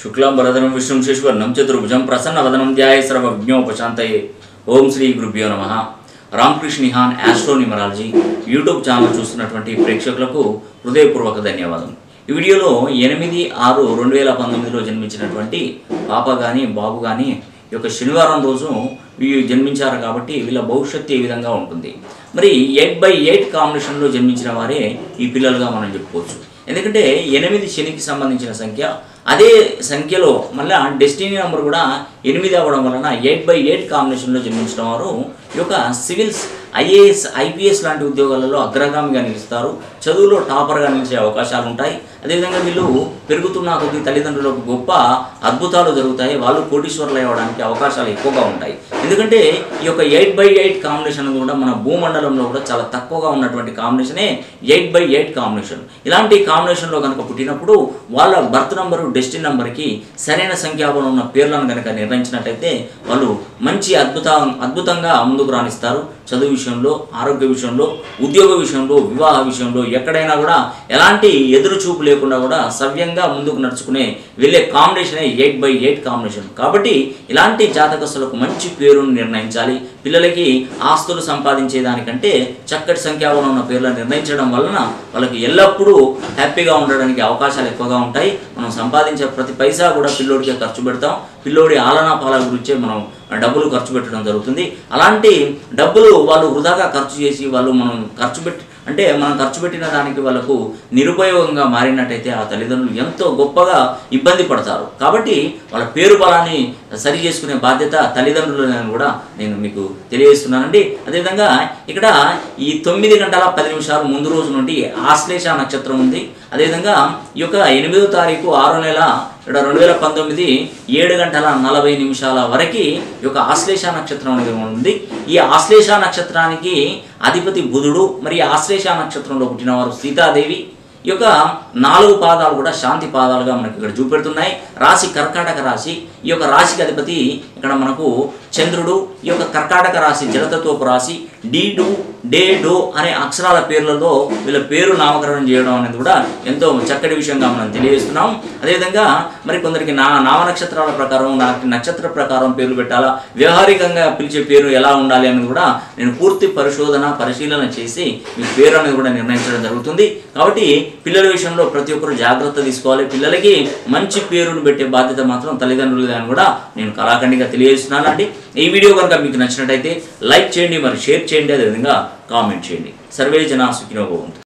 శుక్లాంబరధనం విష్ణుం శశివర్ణం చతుర్భుజం ప్రసన్నవదనం ధ్యాయ సర్వజ్ఞోపశాంతయే ఓం శ్రీ గురుభ్యో నమ Ramakrishna Nihan astro numerology YouTube channel చూస్తున్నటువంటి ప్రేక్షకులకు హృదయపూర్వక ధన్యవాదం ఈ వీడియోలో ఎనిమిది ఆరు రెండు వేల పంతొమ్మిదిలో జన్మించినటువంటి పాప కానీ బాబు కానీ ఈ యొక్క శనివారం రోజు వీళ్ళు జన్మించారు కాబట్టి వీళ్ళ భవిష్యత్తు ఏ విధంగా ఉంటుంది మరి ఎయిట్ బై ఎయిట్ కాంబినేషన్లో జన్మించిన వారే ఈ పిల్లలుగా మనం చెప్పుకోవచ్చు ఎందుకంటే ఎనిమిది శనికి సంబంధించిన సంఖ్య అదే సంఖ్యలో మళ్ళీ డెస్టినీ నెంబర్ కూడా ఎనిమిది అవ్వడం వలన ఎయిట్ బై ఎయిట్ కాంబినేషన్లో జన్మించిన వారు ఈ యొక్క సివిల్స్ ఐఏఎస్ ఐపీఎస్ లాంటి ఉద్యోగాలలో అగ్రగామిగా నిలుస్తారు చదువులో టాపర్గా నిలిచే అవకాశాలు ఉంటాయి అదేవిధంగా వీళ్ళు పెరుగుతున్న కొద్ది తల్లిదండ్రులకు గొప్ప అద్భుతాలు జరుగుతాయి వాళ్ళు కోటీశ్వరులు అవ్వడానికి అవకాశాలు ఎక్కువగా ఉంటాయి ఎందుకంటే ఈ యొక్క ఎయిట్ బై ఎయిట్ కాంబినేషన్ కూడా మన భూమండలంలో కూడా చాలా తక్కువగా ఉన్నటువంటి కాంబినేషనే ఎయిట్ బై ఎయిట్ కాంబినేషన్ ఇలాంటి కాంబినేషన్లో కనుక పుట్టినప్పుడు వాళ్ళ బర్త్ నంబరు డెస్టిన్ నెంబర్కి సరైన సంఖ్యాబలం ఉన్న పేర్లను కనుక నిర్ణయించినట్టయితే వాళ్ళు మంచి అద్భుత అద్భుతంగా ముందుకు రాణిస్తారు చదువు విషయంలో ఆరోగ్య విషయంలో ఉద్యోగ విషయంలో వివాహ విషయంలో ఎక్కడైనా కూడా ఎలాంటి ఎదురు చూపు లేకుండా కూడా సవ్యంగా ముందుకు నడుచుకునే వెళ్ళే కాంబినేషనే ఎయిట్ బై ఎయిట్ కాంబినేషన్ కాబట్టి ఇలాంటి జాతకస్తులకు మంచి పేరును నిర్ణయించాలి పిల్లలకి ఆస్తులు సంపాదించే దానికంటే చక్కటి సంఖ్యాబలం ఉన్న పేర్లను నిర్ణయించడం వలన వాళ్ళకి ఎల్లప్పుడూ హ్యాపీగా ఉండడానికి అవకాశాలు ఎక్కువగా ఉంటాయి మనం సంపాదించే ప్రతి పైసా కూడా పిల్లోడికే ఖర్చు పెడతాం పిల్లోడి ఆలనా పాల గురించే మనం డబ్బులు ఖర్చు పెట్టడం జరుగుతుంది అలాంటి డబ్బులు వాళ్ళు వృధాగా ఖర్చు చేసి వాళ్ళు మనం ఖర్చు పెట్టి అంటే మనం ఖర్చు పెట్టిన దానికి వాళ్ళకు నిరుపయోగంగా మారినట్టయితే ఆ తల్లిదండ్రులు ఎంతో గొప్పగా ఇబ్బంది పడతారు కాబట్టి వాళ్ళ పేరు బలాన్ని సరి చేసుకునే బాధ్యత తల్లిదండ్రులని కూడా నేను మీకు తెలియజేస్తున్నానండి అదేవిధంగా ఇక్కడ ఈ తొమ్మిది గంటల పది నిమిషాలు ముందు రోజు నుండి ఆశ్లేష నక్షత్రం ఉంది అదేవిధంగా ఈ యొక్క ఎనిమిదో తారీఖు ఆరో నెల ఇక్కడ రెండు వేల పంతొమ్మిది ఏడు గంటల నలభై నిమిషాల వరకు ఈ యొక్క ఆశ్లేష నక్షత్రం అనేది ఉంది ఈ ఆశ్లేష నక్షత్రానికి అధిపతి బుధుడు మరి ఈ ఆశ్లేష నక్షత్రంలో పుట్టినవారు సీతాదేవి ఈ యొక్క నాలుగు పాదాలు కూడా శాంతి పాదాలుగా మనకి ఇక్కడ చూపెడుతున్నాయి రాశి కర్కాటక రాశి ఈ యొక్క రాశికి అధిపతి ఇక్కడ మనకు చంద్రుడు ఈ యొక్క కర్కాటక రాశి జలతత్వపు రాశి డీ డు డే డో అనే అక్షరాల పేర్లలో వీళ్ళ పేరు నామకరణం చేయడం అనేది కూడా ఎంతో చక్కటి విషయంగా మనం తెలియజేస్తున్నాం అదేవిధంగా మరి కొందరికి నా నామ నక్షత్రాల ప్రకారం నాకు నక్షత్ర ప్రకారం పేర్లు పెట్టాలా వ్యవహారికంగా పిలిచే పేరు ఎలా ఉండాలి అనేది కూడా నేను పూర్తి పరిశోధన పరిశీలన చేసి మీ పేరు అనేది కూడా నిర్ణయించడం జరుగుతుంది కాబట్టి పిల్లల విషయంలో ప్రతి ఒక్కరు జాగ్రత్త తీసుకోవాలి పిల్లలకి మంచి పేరును పెట్టే బాధ్యత మాత్రం తల్లిదండ్రులు అని కూడా నేను కళాఖండిగా తెలియజేస్తున్నాను అండి ఈ వీడియో కనుక మీకు నచ్చినట్టయితే లైక్ చేయండి మరి షేర్ చేయండి అదేవిధంగా కామెంట్ చేయండి సర్వే జనా సుఖినో భవంతు